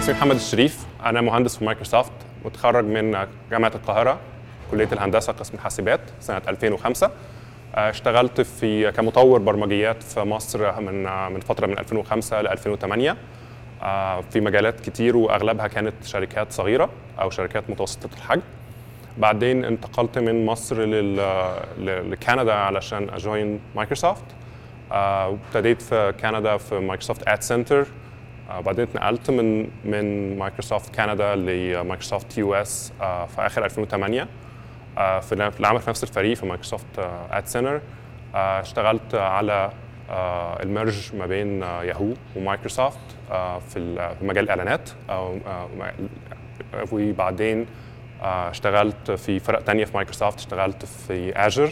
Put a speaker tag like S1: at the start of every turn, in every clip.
S1: اسمي محمد الشريف انا مهندس في مايكروسوفت متخرج من جامعه القاهره كليه الهندسه قسم حاسبات سنه 2005 آه، اشتغلت في كمطور برمجيات في مصر من آه، من فتره من 2005 ل 2008 آه، في مجالات كتير واغلبها كانت شركات صغيره او شركات متوسطه الحجم بعدين انتقلت من مصر لل... ل- لكندا علشان اجوين مايكروسوفت آه، وابتديت في كندا في مايكروسوفت اد سنتر بعدين اتنقلت من من مايكروسوفت كندا لمايكروسوفت يو اس في اخر 2008 آه، في ن- في العمل في نفس الفريق في مايكروسوفت اد سنتر اشتغلت على آه، الميرج ما بين آه، ياهو ومايكروسوفت آه، في ال- في مجال الاعلانات أو- آه، وبعدين آه، اشتغلت في فرق تانية في مايكروسوفت اشتغلت في اجر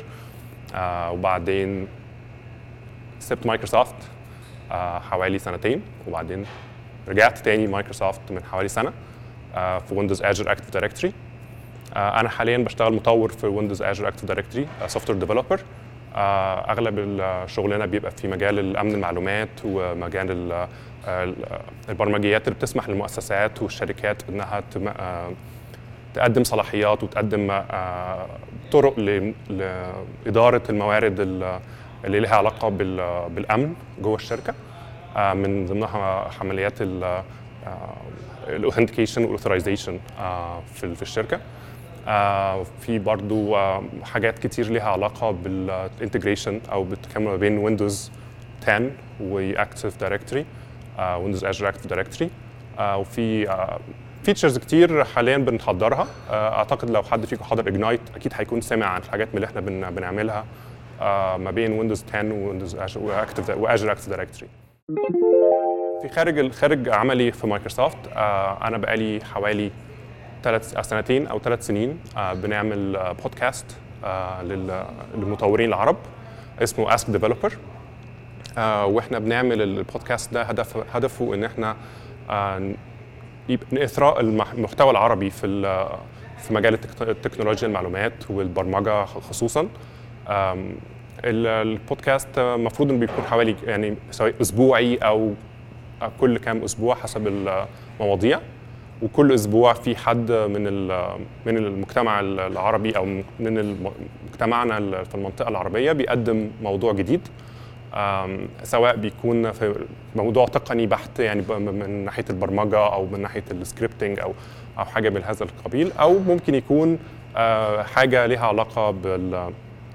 S1: وبعدين سبت مايكروسوفت آه، حوالي سنتين وبعدين رجعت تاني مايكروسوفت من حوالي سنه آه، في ويندوز اجر اكتف دايركتوري انا حاليا بشتغل مطور في ويندوز اجر اكتف دايركتوري سوفت وير ديفلوبر اغلب ال- شغلنا بيبقى في مجال الامن المعلومات ومجال ال- ال- البرمجيات اللي بتسمح للمؤسسات والشركات انها تم- آه، تقدم صلاحيات وتقدم آه، طرق ل- لاداره الموارد ال- اللي لها علاقه بال- بالامن جوه الشركه آه، من ضمنها عمليات الاوثنتيكيشن والاوثرايزيشن في في الشركه آه، في برضو آه، حاجات كتير ليها علاقه بالانتجريشن او بالتكامل ما بين ويندوز 10 واكتف دايركتوري ويندوز اجر اكتف دايركتوري وفي فيتشرز كتير حاليا بنحضرها آه، اعتقد لو حد فيكم حضر اجنايت اكيد هيكون سامع عن الحاجات من اللي احنا بن- بنعملها آه، ما بين ويندوز 10 وويندوز واكتف واجر اكتف دايركتوري في خارج ال- خارج عملي في مايكروسوفت آه، انا بقالي حوالي ثلاث سنتين او ثلاث سنين آه، بنعمل آه، بودكاست آه، لل- للمطورين العرب اسمه اسك ديفلوبر واحنا بنعمل البودكاست ده هدف هدفه ان احنا آه، يبقى اثراء المح- المحتوى العربي في ال- في مجال التك- التكنولوجيا المعلومات والبرمجه خصوصا آم، ال- البودكاست المفروض انه بيكون حوالي يعني سواء اسبوعي او كل كام اسبوع حسب المواضيع وكل اسبوع في حد من ال- من المجتمع العربي او من الم- مجتمعنا ال- في المنطقه العربيه بيقدم موضوع جديد آم، سواء بيكون في موضوع تقني بحت يعني ب- من ناحيه البرمجه او من ناحيه السكريبتنج او او حاجه من هذا القبيل او ممكن يكون آه، حاجه لها علاقه بال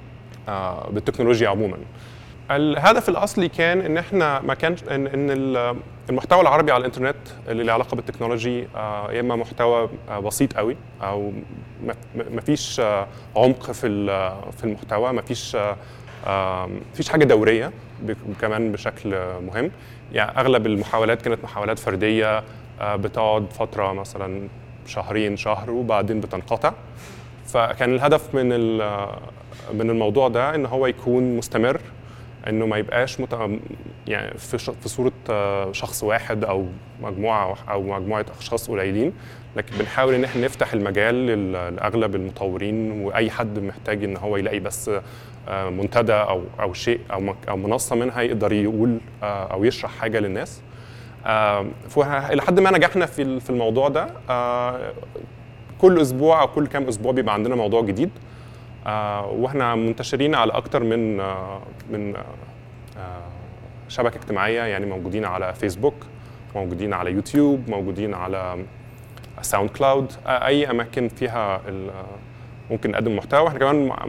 S1: آه، بالتكنولوجيا عموما الهدف الاصلي كان ان احنا ما كانش ان ان ال- المحتوى العربي على الانترنت اللي له علاقه بالتكنولوجي آه، يا اما محتوى آه، بسيط قوي او ما- ما ما فيش آه، عمق في ال- في المحتوى ما فيش آه، آه، فيش حاجه دوريه ب- كمان بشكل آه، مهم يعني اغلب المحاولات كانت محاولات فرديه آه، بتقعد فتره مثلا شهرين شهر وبعدين بتنقطع فكان الهدف من ال- من الموضوع ده ان هو يكون مستمر انه ما يبقاش مت... يعني في ش... في صوره آه، شخص واحد او مجموعه او مجموعه اشخاص قليلين لكن بنحاول ان احنا نفتح المجال لل- لاغلب المطورين واي حد محتاج ان هو يلاقي بس آه، منتدى او او شيء او مك- او منصه منها يقدر يقول آه، او يشرح حاجه للناس آه، فه- الى حد ما نجحنا في ال- في الموضوع ده آه، كل اسبوع او كل كام اسبوع بيبقى عندنا موضوع جديد آه، واحنا منتشرين على اكتر من آه، من آه، آه، شبكه اجتماعيه يعني موجودين على فيسبوك موجودين على يوتيوب موجودين على ساوند كلاود آه، اي اماكن فيها ال- آه، ممكن نقدم محتوى احنا كمان مع-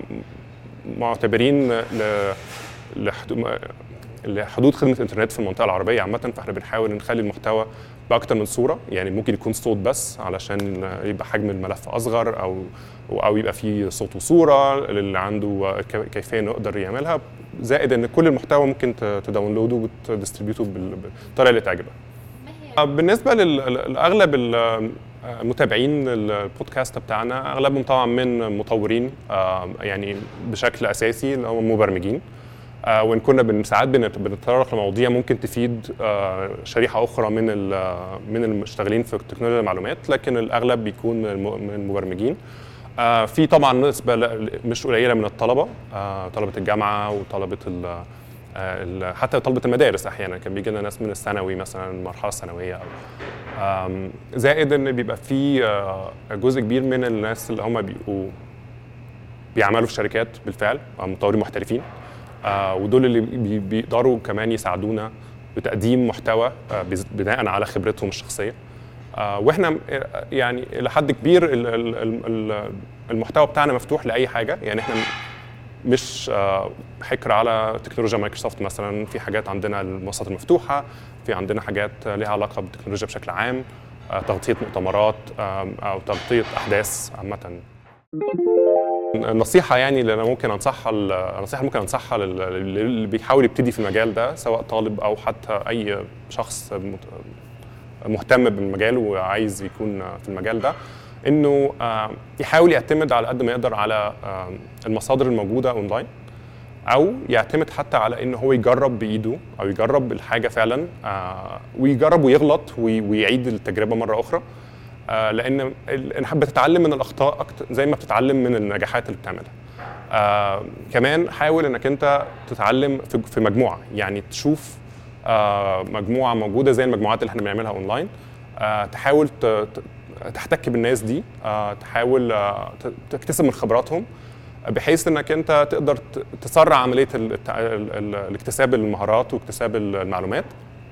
S1: معتبرين ل- لحدو- لحدود خدمه الانترنت في المنطقه العربيه عامه فاحنا بنحاول نخلي المحتوى باكتر من صوره يعني ممكن يكون صوت بس علشان يبقى حجم الملف اصغر او او يبقى فيه صوت وصوره اللي عنده ك- كيفيه انه يقدر يعملها زائد ان كل المحتوى ممكن ت- تداونلوده وتديستريبيوته بال- بالطريقه اللي تعجبك بالنسبه لل- لاغلب ال- متابعين البودكاست بتاعنا اغلبهم طبعا من مطورين آه، يعني بشكل اساسي اللي هم مبرمجين آه، وان كنا بن- ساعات بنت- بنتطرق لمواضيع ممكن تفيد آه، شريحه اخرى من ال- من المشتغلين في تكنولوجيا المعلومات لكن الاغلب بيكون من الم- من المبرمجين آه، في طبعا نسبه ل- مش قليله من الطلبه آه، طلبه الجامعه وطلبه ال- آه، ال- حتى طلبه المدارس احيانا كان بيجي لنا ناس من الثانوي مثلا المرحله الثانويه او آم، زائد ان بيبقى في آه، جزء كبير من الناس اللي هم بيبقوا بيعملوا في شركات بالفعل آه، مطورين محترفين آه، ودول اللي بي- بيقدروا كمان يساعدونا بتقديم محتوى آه، بز- بناء على خبرتهم الشخصيه آه، واحنا آه، يعني الى حد كبير ال- ال- ال- ال- المحتوى بتاعنا مفتوح لاي حاجه يعني احنا مش آه، حكر على تكنولوجيا مايكروسوفت مثلا في حاجات عندنا المنصات المفتوحه في عندنا حاجات آه، ليها علاقه بالتكنولوجيا بشكل عام آه، تغطيه مؤتمرات آم، او تغطيه احداث عامه النصيحة يعني اللي أنا ممكن أنصحها النصيحة اللي ممكن أنصحها لل- لل- اللي بيحاول يبتدي في المجال ده سواء طالب أو حتى أي شخص مت- مهتم بالمجال وعايز يكون في المجال ده إنه آه، يحاول يعتمد على قد ما يقدر على آه، المصادر الموجودة أونلاين أو يعتمد حتى على إن هو يجرب بإيده أو يجرب الحاجة فعلا آه، ويجرب ويغلط وي- ويعيد التجربة مرة أخرى آه، لان ال- انك بتتعلم من الاخطاء اكتر زي ما بتتعلم من النجاحات اللي بتعملها آه كمان حاول انك انت تتعلم في, في مجموعه يعني تشوف آه مجموعه موجوده زي المجموعات اللي احنا بنعملها اونلاين آه تحاول ت- ت- تحتك بالناس دي آه تحاول آه ت- تكتسب من خبراتهم بحيث انك انت تقدر ت- تسرع عمليه ال- التع- ال- ال- الاكتساب المهارات واكتساب المعلومات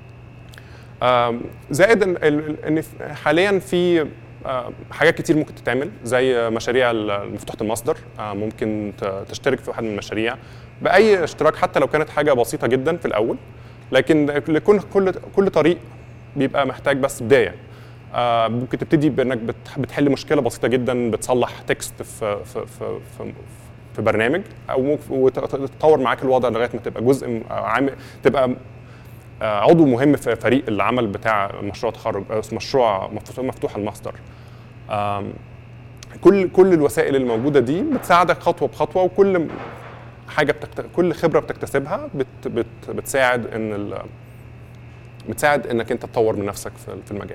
S1: آم، زائد ان ال- ان ف- حاليا في آه، حاجات كتير ممكن تتعمل زي مشاريع ال- مفتوحه المصدر آه، ممكن ت- تشترك في واحد من المشاريع باي اشتراك حتى لو كانت حاجه بسيطه جدا في الاول لكن لكل كل كل طريق بيبقى محتاج بس بدايه آه، ممكن تبتدي بانك بت- بتحل مشكله بسيطه جدا بتصلح تكست في في في, في في برنامج او ممكن وتتطور معاك الوضع لغايه ما تبقى جزء م- عامل تبقى آه، عضو مهم في فريق العمل بتاع مشروع تخرج آه، مشروع مفتوح- مفتوح المصدر آم، كل كل الوسائل الموجوده دي بتساعدك خطوه بخطوه وكل م- حاجه بتكت... كل خبره بتكتسبها بت... بت... بتساعد ان ال... بتساعد انك انت تطور من نفسك في في المجال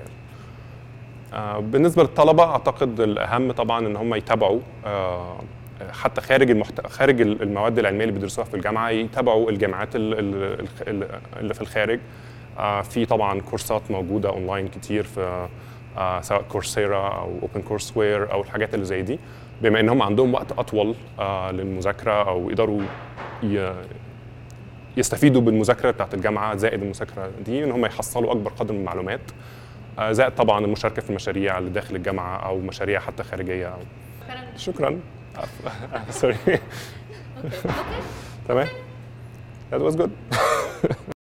S1: آه، بالنسبه للطلبه اعتقد الاهم طبعا ان هم يتابعوا آه، حتى خارج المحت... خارج المواد العلميه اللي بيدرسوها في الجامعه يتابعوا الجامعات ال- ال- ال- اللي في الخارج آه، في طبعا كورسات موجوده اونلاين كتير في آه، سواء كورسيرا او اوبن كورس وير او الحاجات اللي زي دي بما انهم عندهم وقت اطول آه، للمذاكره او يقدروا ي... يستفيدوا بالمذاكره بتاعت الجامعه زائد المذاكره دي ان هم يحصلوا اكبر قدر من المعلومات آه، زائد طبعا المشاركه في المشاريع اللي داخل الجامعه او مشاريع حتى خارجيه أو شكرا سوري
S2: اوكي اوكي
S1: تمام that was good